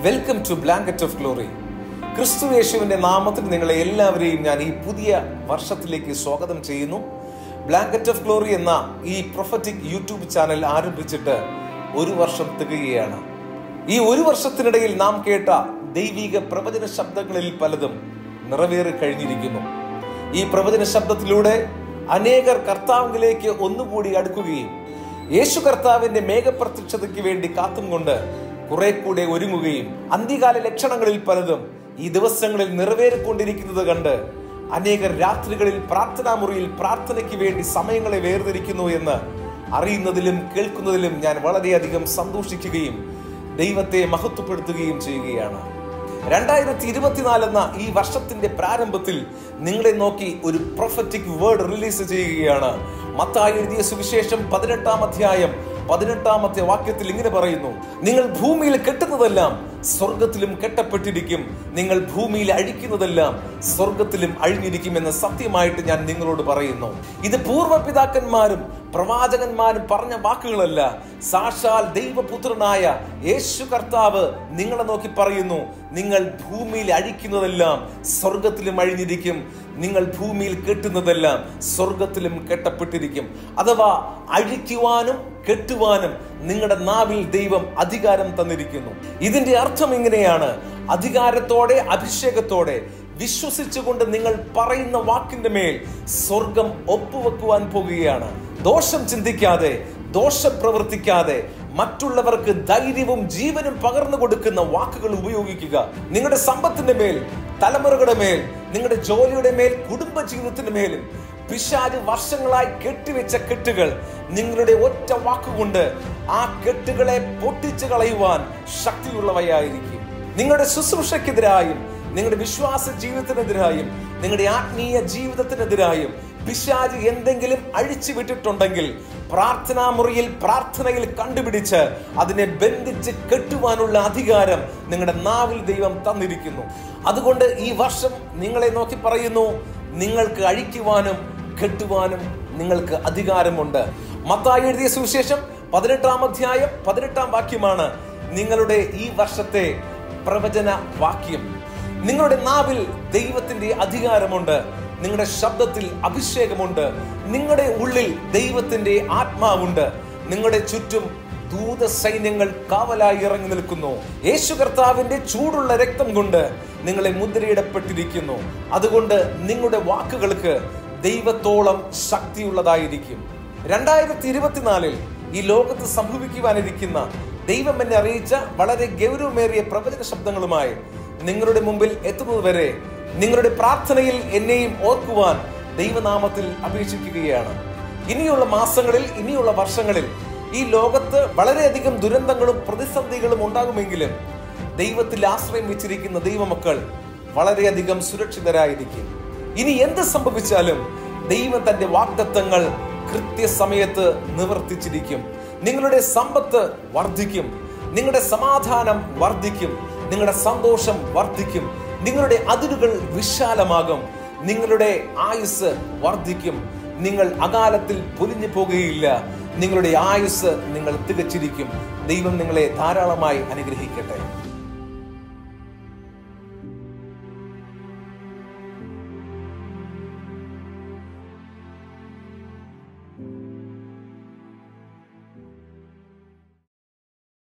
welcome to blanket of glory ക്രിസ്തു യേശുവിന്റെ നാമത്തിൽ നിങ്ങളെ എല്ലാവരെയും ഞാൻ ഈ പുതിയ വർഷത്തിലേക്ക് സ്വാഗതം ചെയ്യുന്നു ബ്ലാങ്കറ്റ് ഓഫ് ഗ്ലോറി എന്ന ഈ പ്രൊഫറ്റിക് യൂട്യൂബ് ചാനൽ ആരംഭിച്ചിട്ട് ഒരു വർഷം തികയുകയാണ് ഈ ഒരു വർഷത്തിനിടയിൽ നാം കേട്ട ദൈവിക പ്രവചന ശബ്ദങ്ങളിൽ പലതും നിറവേറി കഴിഞ്ഞിരിക്കുന്നു ഈ പ്രവചന ശബ്ദത്തിലൂടെ അനേകർ കർത്താവിലേക്ക് ഒന്നുകൂടി അടുക്കുകയും യേശു കർത്താവിന്റെ മേഘപ്രത്യക്ഷതയ്ക്ക് വേണ്ടി കാത്തും കൊണ്ട് കുറെ കൂടെ ഒരുങ്ങുകയും അന്ത്യകാല ലക്ഷണങ്ങളിൽ പലതും ഈ ദിവസങ്ങളിൽ നിറവേറിക്കൊണ്ടിരിക്കുന്നത് കണ്ട് അനേകർ രാത്രികളിൽ പ്രാർത്ഥനാ മുറിയിൽ പ്രാർത്ഥനയ്ക്ക് വേണ്ടി സമയങ്ങളെ വേർതിരിക്കുന്നു എന്ന് അറിയുന്നതിലും കേൾക്കുന്നതിലും ഞാൻ വളരെയധികം സന്തോഷിക്കുകയും ദൈവത്തെ മഹത്വപ്പെടുത്തുകയും ചെയ്യുകയാണ് രണ്ടായിരത്തി ഇരുപത്തിനാല് എന്ന ഈ വർഷത്തിന്റെ പ്രാരംഭത്തിൽ നിങ്ങളെ നോക്കി ഒരു പ്രൊഫറ്റിക് വേർഡ് റിലീസ് ചെയ്യുകയാണ് മത്തായി എഴുതിയ സുവിശേഷം പതിനെട്ടാം അധ്യായം പതിനെട്ടാമത്തെ വാക്യത്തിൽ ഇങ്ങനെ പറയുന്നു നിങ്ങൾ ഭൂമിയിൽ കെട്ടുന്നതെല്ലാം സ്വർഗത്തിലും കെട്ടപ്പെട്ടിരിക്കും നിങ്ങൾ ഭൂമിയിൽ അഴിക്കുന്നതെല്ലാം സ്വർഗത്തിലും അഴിഞ്ഞിരിക്കും എന്ന് സത്യമായിട്ട് ഞാൻ നിങ്ങളോട് പറയുന്നു ഇത് പൂർവ്വപിതാക്കന്മാരും പ്രവാചകന്മാരും പറഞ്ഞ വാക്കുകളല്ല സാക്ഷാൽ ദൈവപുത്രനായ യേശു കർത്താവ് നിങ്ങളെ നോക്കി പറയുന്നു നിങ്ങൾ ഭൂമിയിൽ അഴിക്കുന്നതെല്ലാം സ്വർഗത്തിലും അഴിഞ്ഞിരിക്കും നിങ്ങൾ ഭൂമിയിൽ കെട്ടുന്നതെല്ലാം സ്വർഗത്തിലും കെട്ടപ്പെട്ടിരിക്കും അഥവാ അഴിക്കുവാനും കെട്ടുവാനും നിങ്ങളുടെ നാവിൽ ദൈവം അധികാരം തന്നിരിക്കുന്നു ഇതിന്റെ അർത്ഥം ഇങ്ങനെയാണ് അധികാരത്തോടെ അഭിഷേകത്തോടെ വിശ്വസിച്ചുകൊണ്ട് നിങ്ങൾ പറയുന്ന വാക്കിന്റെ മേൽ സ്വർഗം ഒപ്പുവെക്കുവാൻ പോകുകയാണ് ദോഷം ചിന്തിക്കാതെ ദോഷം പ്രവർത്തിക്കാതെ മറ്റുള്ളവർക്ക് ധൈര്യവും ജീവനും പകർന്നു കൊടുക്കുന്ന വാക്കുകൾ ഉപയോഗിക്കുക നിങ്ങളുടെ സമ്പത്തിന്റെ മേൽ തലമുറകളുടെ മേൽ നിങ്ങളുടെ ജോലിയുടെ മേൽ കുടുംബ ജീവിതത്തിന്റെ മേലും പിശാജ് വർഷങ്ങളായി കെട്ടിവെച്ച കെട്ടുകൾ നിങ്ങളുടെ ഒറ്റ വാക്കുകൊണ്ട് ആ കെട്ടുകളെ പൊട്ടിച്ചു കളയുവാൻ ശക്തിയുള്ളവയായിരിക്കും നിങ്ങളുടെ ശുശ്രൂഷയ്ക്കെതിരായും നിങ്ങളുടെ വിശ്വാസ ജീവിതത്തിനെതിരായും നിങ്ങളുടെ ആത്മീയ ജീവിതത്തിനെതിരായും പിശാജ് എന്തെങ്കിലും അഴിച്ചു വിട്ടിട്ടുണ്ടെങ്കിൽ പ്രാർത്ഥനാ മുറിയിൽ പ്രാർത്ഥനയിൽ കണ്ടുപിടിച്ച് അതിനെ ബന്ധിച്ച് കെട്ടുവാനുള്ള അധികാരം നിങ്ങളുടെ നാവിൽ ദൈവം തന്നിരിക്കുന്നു അതുകൊണ്ട് ഈ വർഷം നിങ്ങളെ നോക്കി പറയുന്നു നിങ്ങൾക്ക് അഴിക്കുവാനും കെട്ടുവാനും നിങ്ങൾക്ക് അധികാരമുണ്ട് മത്തായി എഴുതിയ സുവിശേഷം പതിനെട്ടാം അധ്യായം പതിനെട്ടാം വാക്യമാണ് നിങ്ങളുടെ ഈ വർഷത്തെ പ്രവചന വാക്യം നിങ്ങളുടെ നാവിൽ ദൈവത്തിന്റെ അധികാരമുണ്ട് നിങ്ങളുടെ ശബ്ദത്തിൽ അഭിഷേകമുണ്ട് നിങ്ങളുടെ ഉള്ളിൽ ദൈവത്തിന്റെ ആത്മാവുണ്ട് നിങ്ങളുടെ ചുറ്റും ദൂത സൈന്യങ്ങൾ കാവലായി ഇറങ്ങി നിൽക്കുന്നു യേശു കർത്താവിന്റെ ചൂടുള്ള രക്തം കൊണ്ട് നിങ്ങളെ മുദ്രയിടപ്പെട്ടിരിക്കുന്നു അതുകൊണ്ട് നിങ്ങളുടെ വാക്കുകൾക്ക് ദൈവത്തോളം ശക്തിയുള്ളതായിരിക്കും രണ്ടായിരത്തി ഇരുപത്തിനാലിൽ ഈ ലോകത്ത് സംഭവിക്കുവാനിരിക്കുന്ന ദൈവം എന്നെ അറിയിച്ച വളരെ ഗൗരവമേറിയ പ്രവചന ശബ്ദങ്ങളുമായി നിങ്ങളുടെ മുമ്പിൽ എത്തുന്നതുവരെ നിങ്ങളുടെ പ്രാർത്ഥനയിൽ എന്നെയും ഓർക്കുവാൻ ദൈവനാമത്തിൽ അപേക്ഷിക്കുകയാണ് ഇനിയുള്ള മാസങ്ങളിൽ ഇനിയുള്ള വർഷങ്ങളിൽ ഈ ലോകത്ത് വളരെയധികം ദുരന്തങ്ങളും പ്രതിസന്ധികളും ഉണ്ടാകുമെങ്കിലും ദൈവത്തിൽ ആശ്രയം വെച്ചിരിക്കുന്ന ദൈവമക്കൾ വളരെയധികം സുരക്ഷിതരായിരിക്കും ഇനി എന്ത് സംഭവിച്ചാലും ദൈവം തന്റെ വാഗ്ദത്തങ്ങൾ കൃത്യസമയത്ത് നിവർത്തിച്ചിരിക്കും നിങ്ങളുടെ സമ്പത്ത് വർദ്ധിക്കും നിങ്ങളുടെ സമാധാനം വർദ്ധിക്കും നിങ്ങളുടെ സന്തോഷം വർദ്ധിക്കും നിങ്ങളുടെ അതിരുകൾ വിശാലമാകും നിങ്ങളുടെ ആയുസ് വർദ്ധിക്കും നിങ്ങൾ അകാലത്തിൽ പൊലിഞ്ഞു പോകുകയില്ല നിങ്ങളുടെ ആയുസ് നിങ്ങൾ തികച്ചിരിക്കും ദൈവം നിങ്ങളെ ധാരാളമായി അനുഗ്രഹിക്കട്ടെ